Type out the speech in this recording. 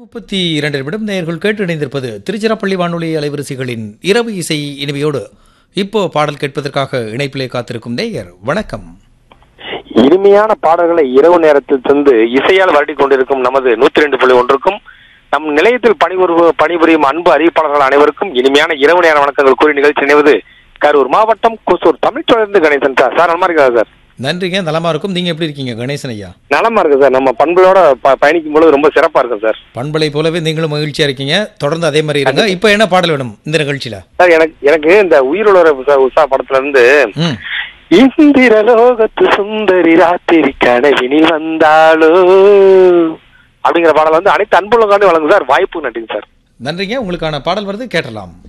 முப்பத்தி இரண்டு நிமிடம் நேயர்கள் கேட்டு இணைந்திருப்பது திருச்சிராப்பள்ளி வானொலி அலைவரிசைகளின் இரவு இசை இனிமையோடு இப்போ பாடல் கேட்பதற்காக இணைப்பிலே காத்திருக்கும் நேயர் வணக்கம் இனிமையான பாடல்களை இரவு நேரத்தில் தந்து இசையால் வருடி கொண்டிருக்கும் நமது நூத்தி ரெண்டு புள்ளி ஒன்றுக்கும் நம் நிலையத்தில் பணிபுரி பணிபுரியும் அன்பு அறிவிப்பாளர்கள் அனைவருக்கும் இனிமையான இரவு நேர வணக்கங்கள் கூறி நிகழ்ச்சி நினைவது கரூர் மாவட்டம் குசூர் தமிழ் தொடர்ந்து கணேசன் சார் சார் நலமா இருக்கா சார் நன்றிங்க நலமா இருக்கும் நீங்க எப்படி இருக்கீங்க கணேசன் ஐயா நலமா இருக்கு சார் நம்ம பண்புகளோட ப- பயணிக்கும் பொழுது ரொம்ப சிறப்பா இருக்கும் சார் பண்பலை போலவே நீங்களும் மகிழ்ச்சியா இருக்கீங்க தொடர்ந்து அதே மாதிரி இருங்க இப்போ என்ன பாடல் வேணும் இந்த நிகழ்ச்சியில சார் எனக்கு எனக்கு இந்த உயிருள்ள உஷா படத்துல இருந்து ம் இந்திரலோகத்து சுந்தரி ராத்திரி கனவினில் வந்தாளோ அப்படிங்கிற பாடல் வந்து அனைத்து அன்புள்ளங்காண்டி வழங்கும் சார் வாய்ப்பு நன்றிங்க சார் நன்றிங்க உங்களுக்கான பாடல் வருது கேட்டலாம்